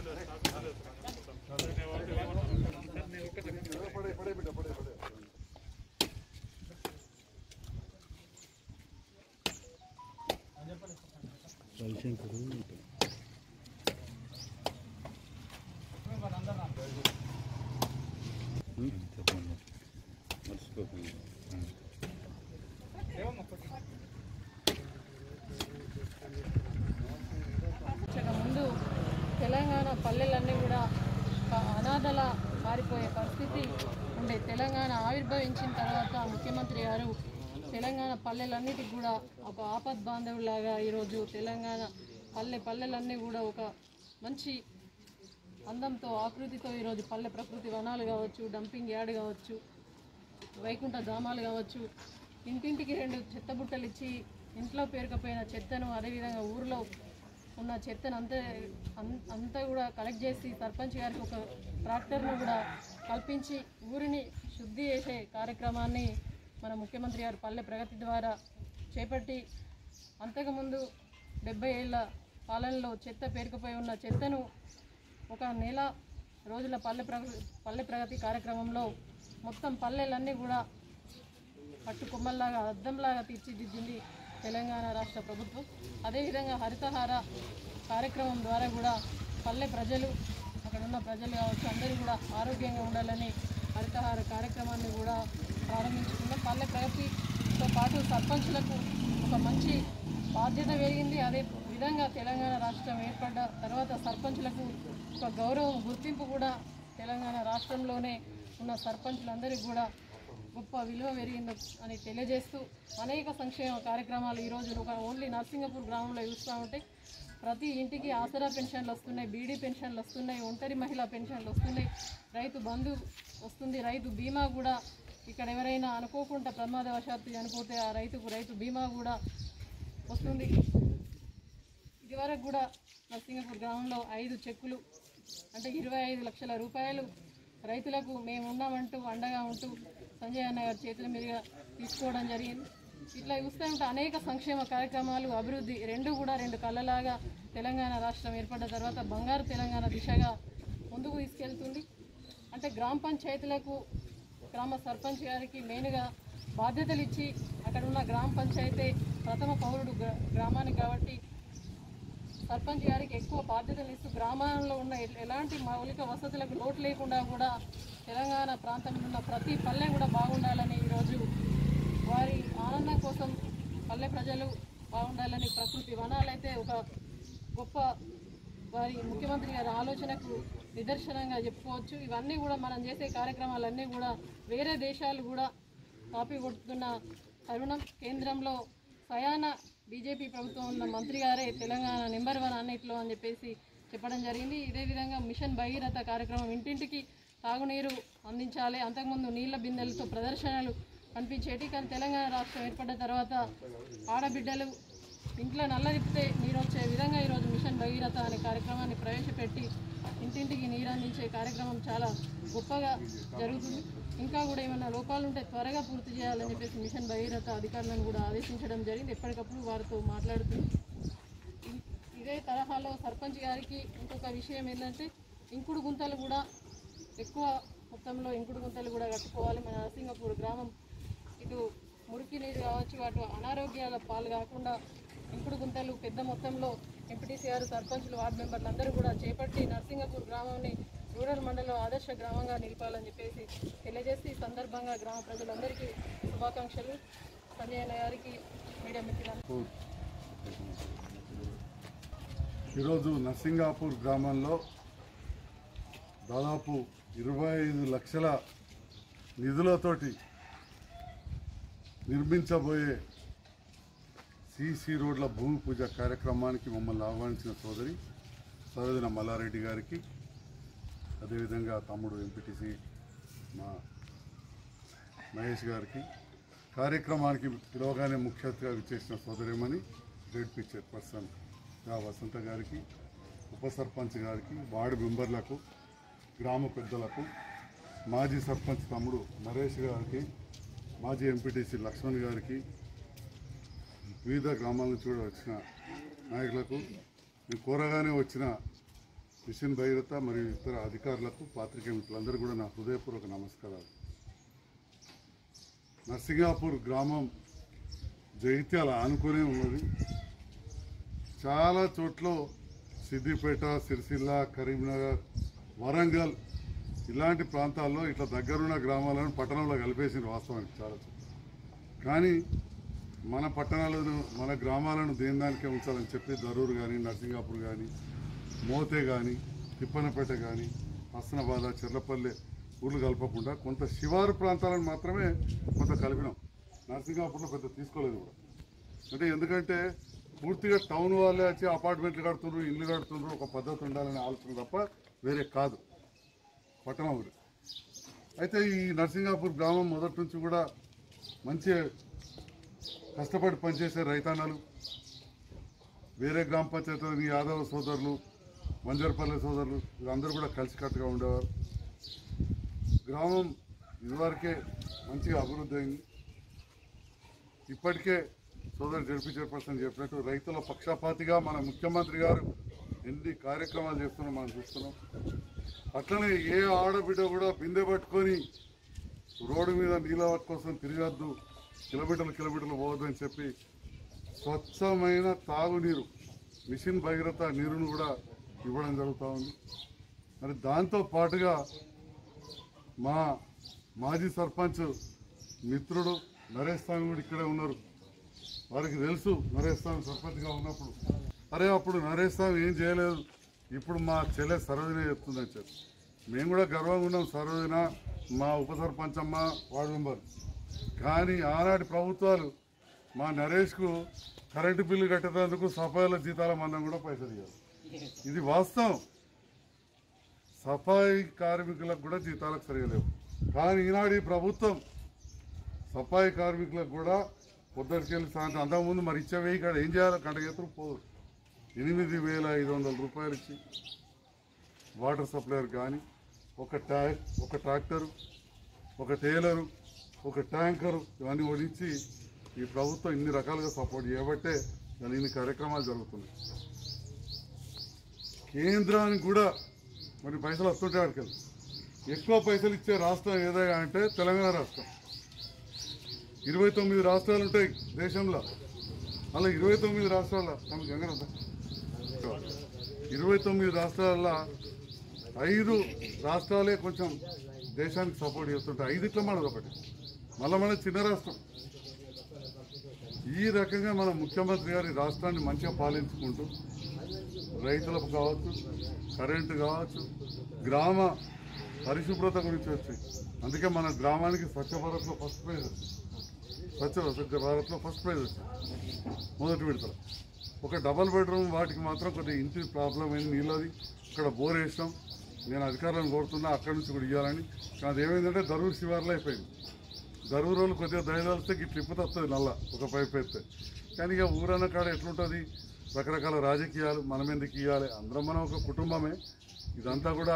ఇక ముందు తెలంగాణ పల్లెలన్నీ కూడా ఒక అనాథల మారిపోయే పరిస్థితి ఉండే తెలంగాణ ఆవిర్భవించిన తర్వాత ముఖ్యమంత్రి గారు తెలంగాణ పల్లెలన్నిటికి కూడా ఒక ఆపద్ బాంధవులాగా ఈరోజు తెలంగాణ పల్లె పల్లెలన్నీ కూడా ఒక మంచి అందంతో ఆకృతితో ఈరోజు పల్లె ప్రకృతి వనాలు కావచ్చు డంపింగ్ యార్డ్ కావచ్చు వైకుంఠ ధామాలు కావచ్చు ఇంటింటికి రెండు చెత్త బుట్టలు ఇచ్చి ఇంట్లో పేరుకపోయిన చెత్తను అదేవిధంగా ఊరిలో ఉన్న చెత్తను అంతా అన్- అంతా కూడా కలెక్ట్ చేసి సర్పంచ్ గారికి ఒక ట్రాక్టర్ను కూడా కల్పించి ఊరిని శుద్ధి చేసే కార్యక్రమాన్ని మన ముఖ్యమంత్రి గారు పల్లె ప్రగతి ద్వారా చేపట్టి అంతకుముందు డెబ్బై ఏళ్ళ పాలనలో చెత్త పేరుకుపోయి ఉన్న చెత్తను ఒక నెల రోజుల పల్లె ప్రగతి పల్లె ప్రగతి కార్యక్రమంలో మొత్తం పల్లెలన్నీ కూడా పట్టు కొమ్మల్లాగా అద్దంలాగా తీర్చిదిద్దింది తెలంగాణ రాష్ట్ర ప్రభుత్వం అదేవిధంగా హరితహార కార్యక్రమం ద్వారా కూడా పల్లె ప్రజలు అక్కడ ఉన్న ప్రజలు కావచ్చు అందరూ కూడా ఆరోగ్యంగా ఉండాలని హరితహార కార్యక్రమాన్ని కూడా ప్రారంభించుకున్నాం పల్లె ప్రగతితో పాటు సర్పంచులకు ఒక మంచి బాధ్యత పెరిగింది అదే విధంగా తెలంగాణ రాష్ట్రం ఏర్పడ్డ తర్వాత సర్పంచులకు ఒక గౌరవం గుర్తింపు కూడా తెలంగాణ రాష్ట్రంలోనే ఉన్న సర్పంచులందరికీ కూడా గొప్ప విలువ పెరిగింది అని తెలియజేస్తూ అనేక సంక్షేమ కార్యక్రమాలు ఈరోజు ఒక ఓన్లీ నర్సింగపూర్ గ్రామంలో చూస్తూ ఉంటే ప్రతి ఇంటికి ఆసరా పెన్షన్లు వస్తున్నాయి బీడీ పెన్షన్లు వస్తున్నాయి ఒంటరి మహిళా పెన్షన్లు వస్తున్నాయి రైతు బంధు వస్తుంది రైతు బీమా కూడా ఇక్కడ ఎవరైనా అనుకోకుండా ప్రమాదవశాత్తు చనిపోతే ఆ రైతుకు రైతు బీమా కూడా వస్తుంది ఇదివరకు కూడా నరసింగపూర్ గ్రామంలో ఐదు చెక్కులు అంటే ఇరవై ఐదు లక్షల రూపాయలు రైతులకు మేము ఉన్నామంటూ అండగా ఉంటూ సంజయ్ అన్న గారి చేతుల మీదుగా తీసుకోవడం జరిగింది ఇట్లా చూస్తే ఉంటే అనేక సంక్షేమ కార్యక్రమాలు అభివృద్ధి రెండు కూడా రెండు కళ్ళలాగా తెలంగాణ రాష్ట్రం ఏర్పడ్డ తర్వాత బంగారు తెలంగాణ దిశగా ముందుకు తీసుకెళ్తుంది అంటే గ్రామ పంచాయతీలకు గ్రామ సర్పంచ్ గారికి మెయిన్గా బాధ్యతలు ఇచ్చి అక్కడ ఉన్న గ్రామ పంచాయతీ ప్రథమ పౌరుడు గ్రా- గ్రామానికి కాబట్టి సర్పంచ్ గారికి ఎక్కువ బాధ్యతలు ఇస్తూ గ్రామాల్లో ఉన్న ఎ- ఎలాంటి మౌలిక వసతులకు లోటు లేకుండా కూడా తెలంగాణ ప్రాంతంలో ఉన్న ప్రతి పల్లె కూడా బాగుండాలని ఈరోజు వారి ఆనందం కోసం పల్లె ప్రజలు బాగుండాలని ప్రకృతి వనాలైతే ఒక గొప్ప వారి ముఖ్యమంత్రి గారి ఆలోచనకు నిదర్శనంగా చెప్పుకోవచ్చు ఇవన్నీ కూడా మనం చేసే కార్యక్రమాలన్నీ కూడా వేరే దేశాలు కూడా కాపీ కొడుతున్న తరుణం కేంద్రంలో సయాన బీజేపీ ప్రభుత్వం ఉన్న మంత్రి గారే తెలంగాణ నెంబర్ వన్ అన్నిట్లో అని చెప్పేసి చెప్పడం జరిగింది ఇదే విధంగా మిషన్ భగీరథ కార్యక్రమం ఇంటింటికి తాగునీరు అందించాలి అంతకుముందు నీళ్ల బిందెలతో ప్రదర్శనలు కనిపించేటి కానీ తెలంగాణ రాష్ట్రం ఏర్పడ్డ తర్వాత ఆడబిడ్డలు ఇంట్లో నల్ల తిప్పితే నీరు వచ్చే విధంగా ఈరోజు మిషన్ భగీరథ అనే కార్యక్రమాన్ని ప్రవేశపెట్టి ఇంటింటికి నీరు అందించే కార్యక్రమం చాలా గొప్పగా జరుగుతుంది ఇంకా కూడా ఏమైనా లోపాలు ఉంటే త్వరగా పూర్తి చేయాలని చెప్పేసి మిషన్ భగీరథ అధికారులను కూడా ఆదేశించడం జరిగింది ఎప్పటికప్పుడు వారితో మాట్లాడుతూ ఇ- ఇదే తరహాలో సర్పంచ్ గారికి ఇంకొక విషయం ఏంటంటే ఇంకుడు గుంతలు కూడా ఎక్కువ మొత్తంలో ఇంకుడు గుంతలు కూడా కట్టుకోవాలి మన నరసింగపూర్ గ్రామం ఇటు మురికి నీరు కావచ్చు అటు అనారోగ్యాల పాలు కాకుండా ఇంకుడు గుంతలు పెద్ద మొత్తంలో ఎంపీటీసీ గారు సర్పంచులు వార్డు మెంబర్లు అందరూ కూడా చేపట్టి నర్సింగపూర్ గ్రామాన్ని రూరల్ మండలం ఆదర్శ గ్రామంగా నిలపాలని చెప్పేసి తెలియజేసి ఈ సందర్భంగా గ్రామ ప్రజలందరికీ శుభాకాంక్షలు సంజయ్ అన్న గారికి మీడియా మిత్రులందరికీ ఈరోజు నర్సింగాపూర్ గ్రామంలో దాదాపు ఇరవై ఐదు లక్షల నిధులతోటి నిర్మించబోయే సిసి రోడ్ల భూమి పూజ కార్యక్రమానికి మమ్మల్ని ఆహ్వానించిన సోదరి సరోజన మల్లారెడ్డి గారికి అదేవిధంగా తమ్ముడు ఎంపీటీసీ మా మహేష్ గారికి కార్యక్రమానికి పిలవగానే ముఖ్య అతిథిగా విచ్చేసిన సోదరిమణి జెడ్పీ చైర్పర్సన్ గా వసంత గారికి ఉప సర్పంచ్ గారికి వార్డు మెంబర్లకు గ్రామ పెద్దలకు మాజీ సర్పంచ్ తమ్ముడు నరేష్ గారికి మాజీ ఎంపీటీసీ లక్ష్మణ్ గారికి వివిధ గ్రామాల నుంచి కూడా వచ్చిన నాయకులకు నేను కోరగానే వచ్చిన మిషన్ భగీరథ మరియు ఇతర అధికారులకు పాత్రికేయ మిత్రులందరూ కూడా నా హృదయపూర్వక నమస్కారాలు నర్సింగాపూర్ గ్రామం జగిత్యాల ఆనుకునే ఉన్నది చాలా చోట్ల సిద్దిపేట సిరిసిల్ల కరీంనగర్ వరంగల్ ఇలాంటి ప్రాంతాల్లో ఇట్లా దగ్గరున్న గ్రామాలను పట్టణంలో కలిపేసిన వాస్తవానికి చాలా చోట్ల కానీ మన పట్టణాలను మన గ్రామాలను దేని దానికే ఉంచాలని చెప్పి దరూర్ కానీ నర్సింగాపూర్ కానీ మోతే కానీ తిప్పనపేట కానీ హస్నాబాద్ చెర్లపల్లె ఊర్లు కలపకుండా కొంత శివారు ప్రాంతాలను మాత్రమే కొంత కలిపినాం నర్సింగాపూర్లో పెద్ద తీసుకోలేదు కూడా అంటే ఎందుకంటే పూర్తిగా టౌన్ వాళ్ళే వచ్చి అపార్ట్మెంట్లు కడుతున్నారు ఇల్లు కడుతున్నారు ఒక పద్ధతి ఉండాలనే ఆలోచన తప్ప వేరే కాదు పట్టణం ఊరు అయితే ఈ నర్సింగాపూర్ గ్రామం మొదటి నుంచి కూడా మంచి కష్టపడి పనిచేసే రైతన్నలు వేరే గ్రామ పంచాయతీలోని యాదవ సోదరులు మంజర్పల్లి సోదరులు వీళ్ళందరూ కూడా కలిసికట్టుగా ఉండేవారు గ్రామం ఇదివరకే మంచిగా అభివృద్ధి అయింది ఇప్పటికే సోదరు జడ్పీ చైర్పర్సన్ చెప్పినట్టు రైతుల పక్షపాతిగా మన ముఖ్యమంత్రి గారు ఎన్ని కార్యక్రమాలు చేస్తున్నాం మనం చూస్తున్నాం అట్లనే ఏ ఆడబిడ్డ కూడా బిందె పట్టుకొని రోడ్డు మీద నీళ్ళ కోసం తిరగద్దు కిలోమీటర్లు కిలోమీటర్లు పోవద్దని చెప్పి స్వచ్ఛమైన తాగునీరు మిషన్ భగీరథ నీరును కూడా ఇవ్వడం జరుగుతూ ఉంది మరి దాంతో పాటుగా మా మాజీ సర్పంచ్ మిత్రుడు నరేష్ స్వామి కూడా ఇక్కడే ఉన్నారు వారికి తెలుసు నరేష్ స్వామి సర్పంచ్గా ఉన్నప్పుడు అరే అప్పుడు నరేష్ స్వామి ఏం చేయలేదు ఇప్పుడు మా చెల్లె సరోజినే చెప్తుందని చెప్పి మేము కూడా గర్వంగా ఉన్నాం సరోజిన మా ఉప సర్పంచమ్మ వార్డు మెంబర్ కానీ ఆనాటి ప్రభుత్వాలు మా నరేష్కు కరెంటు బిల్లు కట్టేందుకు సఫాయిల జీతాల మందం కూడా పైసలు ఇవ్వాలి ఇది వాస్తవం సఫాయి కార్మికులకు కూడా జీతాలకు సరిగా లేవు కానీ ఈనాడు ఈ ప్రభుత్వం సఫాయి కార్మికులకు కూడా పొద్దుటికెళ్ళి సాయంత్రం అంతకుముందు మరి ఇచ్చే వెయ్యి కాడ ఏం చేయాలి గంట ఎత్తులు పోదు ఎనిమిది వేల ఐదు వందల రూపాయలు ఇచ్చి వాటర్ సప్లైర్ కానీ ఒక ట్యా ఒక ట్రాక్టరు ఒక టేలరు ఒక ట్యాంకరు ఇవన్నీ ఓడించి ఈ ప్రభుత్వం ఇన్ని రకాలుగా సపోర్ట్ చేయబట్టే ఇలా ఇన్ని కార్యక్రమాలు జరుగుతున్నాయి కేంద్రానికి కూడా మరి పైసలు వస్తుంటాయి అక్కడికి ఎక్కువ పైసలు ఇచ్చే రాష్ట్రం ఏదైనా అంటే తెలంగాణ రాష్ట్రం ఇరవై తొమ్మిది రాష్ట్రాలు ఉంటాయి దేశంలో అలా ఇరవై తొమ్మిది రాష్ట్రాల తమ గంగన ఇరవై తొమ్మిది రాష్ట్రాల్లో ఐదు రాష్ట్రాలే కొంచెం దేశానికి సపోర్ట్ చేస్తుంటాయి ఐదిట్లో మనది ఒకటి మళ్ళీ మన చిన్న రాష్ట్రం ఈ రకంగా మన ముఖ్యమంత్రి గారి రాష్ట్రాన్ని మంచిగా పాలించుకుంటూ రైతులకు కావచ్చు కరెంటు కావచ్చు గ్రామ పరిశుభ్రత గురించి వచ్చి అందుకే మన గ్రామానికి స్వచ్ఛ భారత్లో ఫస్ట్ ప్రైజ్ వచ్చింది స్వచ్ఛ స్వచ్ఛ భారత్లో ఫస్ట్ ప్రైజ్ వచ్చింది మొదటి విడతలో ఒక డబల్ బెడ్రూమ్ వాటికి మాత్రం కొద్దిగా ఇంటి ప్రాబ్లం అయింది నీళ్ళది ఇక్కడ బోర్ వేసాం నేను అధికారులను కోరుతున్నా అక్కడి నుంచి కూడా ఇవ్వాలని కానీ అది ఏమైందంటే దరూరు శివార్లో అయిపోయింది దరూరు వాళ్ళు కొద్దిగా దయదలిస్తే ఇట్లా ఇప్పుత వస్తుంది నల్ల ఒక పైపు ఎత్తే కానీ ఇక ఊరన్న కాడ ఎట్లుంటుంది రకరకాల రాజకీయాలు మనం ఎందుకు ఇవ్వాలి అందరం మనం ఒక కుటుంబమే ఇదంతా కూడా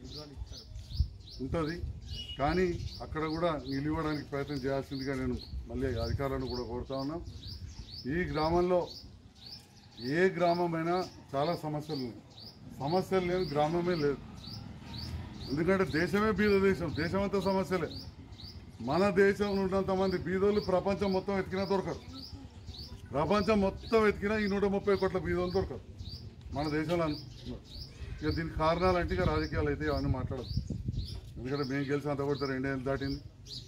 ఉంటుంది కానీ అక్కడ కూడా నిలివడానికి ప్రయత్నం చేయాల్సిందిగా నేను మళ్ళీ అధికారులను కూడా కోరుతా ఉన్నాం ఈ గ్రామంలో ఏ గ్రామమైనా చాలా సమస్యలు ఉన్నాయి సమస్యలు లేని గ్రామమే లేదు ఎందుకంటే దేశమే బీద దేశం దేశం అంతా సమస్యలే మన దేశంలో ఉన్నంత మంది బీదోళ్ళు ప్రపంచం మొత్తం వెతికినా దొరకరు ప్రపంచం మొత్తం వెతికినా ఈ నూట ముప్పై కోట్ల బీదోళ్ళు దొరకరు మన దేశంలో అన్- ఇక దీనికి కారణాలు అంటే ఇక రాజకీయాలు అయితే అవన్నీ మాట్లాడదు ఎందుకంటే మేము గెలిచి అంత కొడితే రెండేళ్ళు దాటింది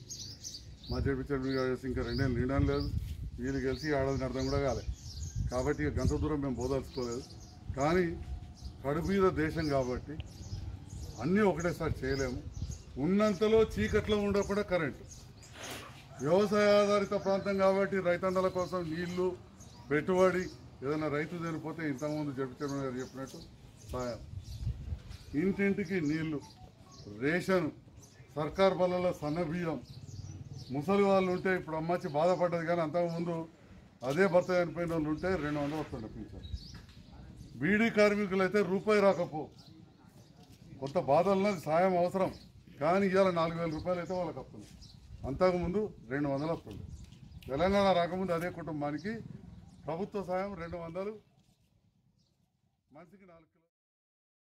మా చేపించారు ఇంకా రెండేళ్ళు నిండడం లేదు వీళ్ళు గెలిచి ఏడాది అర్థం కూడా కాలే కాబట్టి ఇక గంట దూరం మేము పోదలుచుకోలేదు కానీ కడుపీద దేశం కాబట్టి అన్నీ ఒకటేసారి చేయలేము ఉన్నంతలో చీకట్లో ఉండకుండా కరెంటు వ్యవసాయ ఆధారిత ప్రాంతం కాబట్టి రైతన్నల కోసం నీళ్లు పెట్టుబడి ఏదైనా రైతు చనిపోతే ఇంతకుముందు జడ్పీ గారు చెప్పినట్టు సాయం ఇంటింటికి నీళ్లు రేషన్ సర్కార్ బలలో సన్న బియ్యం ముసలి వాళ్ళు ఉంటే ఇప్పుడు అమ్మాచి బాధపడ్డది కానీ అంతకుముందు అదే భర్త చనిపోయిన వాళ్ళు ఉంటే రెండు వందలు వస్తుండే పింఛన్ బీడీ కార్మికులు అయితే రూపాయి రాకపో కొంత బాధల్లో సాయం అవసరం కానీ ఇవాళ నాలుగు వేల రూపాయలు అయితే వాళ్ళకి వస్తుంది అంతకుముందు రెండు వందలు వస్తుంది తెలంగాణ రాకముందు అదే కుటుంబానికి ప్రభుత్వ సాయం రెండు వందలు మనిషికి నాలుగు